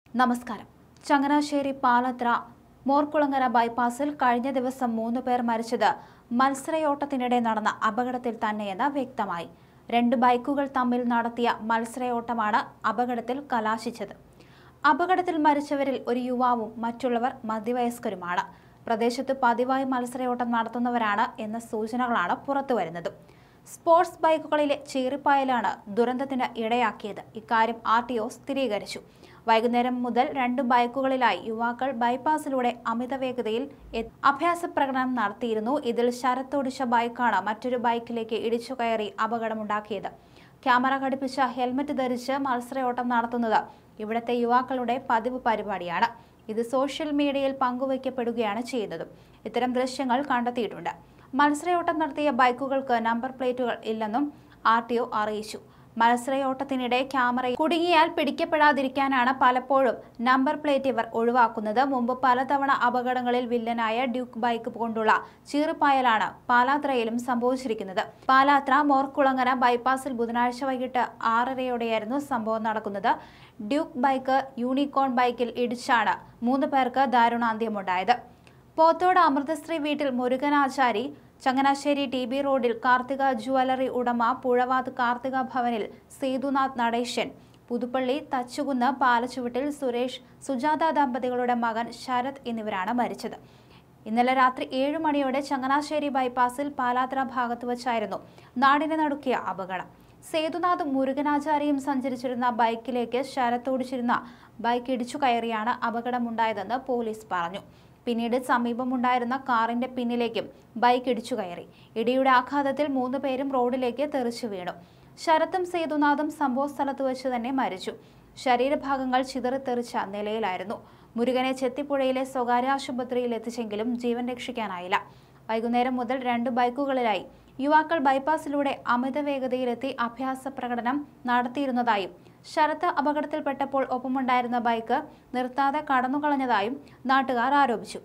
നമസ്കാരം ചങ്ങനാശ്ശേരി പാലത്ര മോർക്കുളങ്ങര ബൈപ്പാസിൽ കഴിഞ്ഞ ദിവസം മൂന്ന് പേർ മരിച്ചത് മത്സരയോട്ടത്തിനിടെ നടന്ന അപകടത്തിൽ തന്നെയെന്ന് വ്യക്തമായി രണ്ട് ബൈക്കുകൾ തമ്മിൽ നടത്തിയ മത്സരയോട്ടമാണ് അപകടത്തിൽ കലാശിച്ചത് അപകടത്തിൽ മരിച്ചവരിൽ ഒരു യുവാവും മറ്റുള്ളവർ മധ്യവയസ്കരുമാണ് പ്രദേശത്ത് പതിവായി മത്സരയോട്ടം നടത്തുന്നവരാണ് എന്ന സൂചനകളാണ് പുറത്തുവരുന്നത് സ്പോർട്സ് ബൈക്കുകളിലെ ചീറിപ്പായലാണ് ദുരന്തത്തിന് ഇടയാക്കിയത് ഇക്കാര്യം ആർ ടി ഒ സ്ഥിരീകരിച്ചു വൈകുന്നേരം മുതൽ രണ്ട് ബൈക്കുകളിലായി യുവാക്കൾ ബൈപ്പാസിലൂടെ അമിത വേഗതയിൽ എ- അഭ്യാസ പ്രകടനം നടത്തിയിരുന്നു ഇതിൽ ശരത്തോടിച്ച ബൈക്കാണ് മറ്റൊരു ബൈക്കിലേക്ക് ഇടിച്ചു കയറി അപകടമുണ്ടാക്കിയത് ക്യാമറ ഘടിപ്പിച്ച ഹെൽമറ്റ് ധരിച്ച് മത്സരയോട്ടം നടത്തുന്നത് ഇവിടുത്തെ യുവാക്കളുടെ പതിവ് പരിപാടിയാണ് ഇത് സോഷ്യൽ മീഡിയയിൽ പങ്കുവയ്ക്കപ്പെടുകയാണ് ചെയ്യുന്നത് ഇത്തരം ദൃശ്യങ്ങൾ കണ്ടെത്തിയിട്ടുണ്ട് മത്സരയോട്ടം നടത്തിയ ബൈക്കുകൾക്ക് നമ്പർ പ്ലേറ്റുകൾ ഇല്ലെന്നും ആർ ടി ഒ അറിയിച്ചു മത്സരയോട്ടത്തിനിടെ ക്യാമറ കുടുങ്ങിയാൽ പിടിക്കപ്പെടാതിരിക്കാനാണ് പലപ്പോഴും നമ്പർ പ്ലേറ്റ് ഇവർ ഒഴിവാക്കുന്നത് മുമ്പ് പലതവണ അപകടങ്ങളിൽ വില്ലനായ ഡ്യൂക്ക് ബൈക്ക് കൊണ്ടുള്ള ചീറിപ്പായലാണ് പാലാത്രയിലും സംഭവിച്ചിരിക്കുന്നത് പാലാത്ര മോർക്കുളങ്ങര ബൈപ്പാസിൽ ബുധനാഴ്ച വൈകിട്ട് ആറരയോടെയായിരുന്നു സംഭവം നടക്കുന്നത് ഡ്യൂക്ക് ബൈക്ക് യൂണിക്കോൺ ബൈക്കിൽ ഇടിച്ചാണ് മൂന്ന് പേർക്ക് ദാരുണാന്ത്യമുണ്ടായത് പോത്തോട് അമൃതശ്രീ വീട്ടിൽ മുരുകനാചാരി ചങ്ങനാശ്ശേരി ടി ബി റോഡിൽ കാർത്തിക ജുവലറി ഉടമ പുഴവാത് കാർത്തിക ഭവനിൽ സേതുനാഥ് നടേശൻ പുതുപ്പള്ളി തച്ചുകുന്ന് പാലച്ചുവട്ടിൽ സുരേഷ് സുജാത ദമ്പതികളുടെ മകൻ ശരത് എന്നിവരാണ് മരിച്ചത് ഇന്നലെ രാത്രി ഏഴ് മണിയോടെ ചങ്ങനാശ്ശേരി ബൈപ്പാസിൽ പാലാത്ര ഭാഗത്ത് വച്ചായിരുന്നു നാടിനെ നടുക്കിയ അപകടം സേതുനാഥ് മുരുകനാചാരിയും സഞ്ചരിച്ചിരുന്ന ബൈക്കിലേക്ക് ശരത് ഓടിച്ചിരുന്ന ബൈക്ക് ഇടിച്ചു കയറിയാണ് അപകടമുണ്ടായതെന്ന് പോലീസ് പറഞ്ഞു പിന്നീട് സമീപമുണ്ടായിരുന്ന കാറിന്റെ പിന്നിലേക്കും ബൈക്ക് ഇടിച്ചു കയറി ഇടിയുടെ ആഘാതത്തിൽ മൂന്ന് പേരും റോഡിലേക്ക് തെറിച്ചു വീണു ശരത്തും സേതുനാഥും സംഭവ സ്ഥലത്ത് വെച്ച് തന്നെ മരിച്ചു ശരീരഭാഗങ്ങൾ ചിതറിത്തെറിച്ച നിലയിലായിരുന്നു മുരുകനെ ചെത്തിപ്പുഴയിലെ സ്വകാര്യ ആശുപത്രിയിൽ എത്തിച്ചെങ്കിലും ജീവൻ രക്ഷിക്കാനായില്ല വൈകുന്നേരം മുതൽ രണ്ട് ബൈക്കുകളിലായി യുവാക്കൾ ബൈപ്പാസിലൂടെ അമിത വേഗതയിലെത്തി അഭ്യാസ പ്രകടനം നടത്തിയിരുന്നതായും ശരത്ത് അപകടത്തിൽപ്പെട്ടപ്പോൾ ഒപ്പമുണ്ടായിരുന്ന ബൈക്ക് നിർത്താതെ കടന്നുകളഞ്ഞതായും നാട്ടുകാർ ആരോപിച്ചു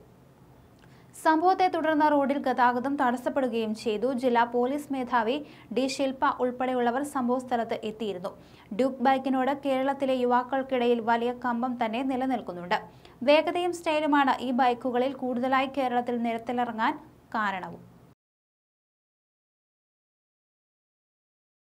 സംഭവത്തെ തുടർന്ന് റോഡിൽ ഗതാഗതം തടസ്സപ്പെടുകയും ചെയ്തു ജില്ലാ പോലീസ് മേധാവി ഡി ശില്പ ഉൾപ്പെടെയുള്ളവർ സംഭവസ്ഥലത്ത് എത്തിയിരുന്നു ഡ്യൂക്ക് ബൈക്കിനോട് കേരളത്തിലെ യുവാക്കൾക്കിടയിൽ വലിയ കമ്പം തന്നെ നിലനിൽക്കുന്നുണ്ട് വേഗതയും സ്റ്റൈലുമാണ് ഈ ബൈക്കുകളിൽ കൂടുതലായി കേരളത്തിൽ നിരത്തിലിറങ്ങാൻ കാരണവും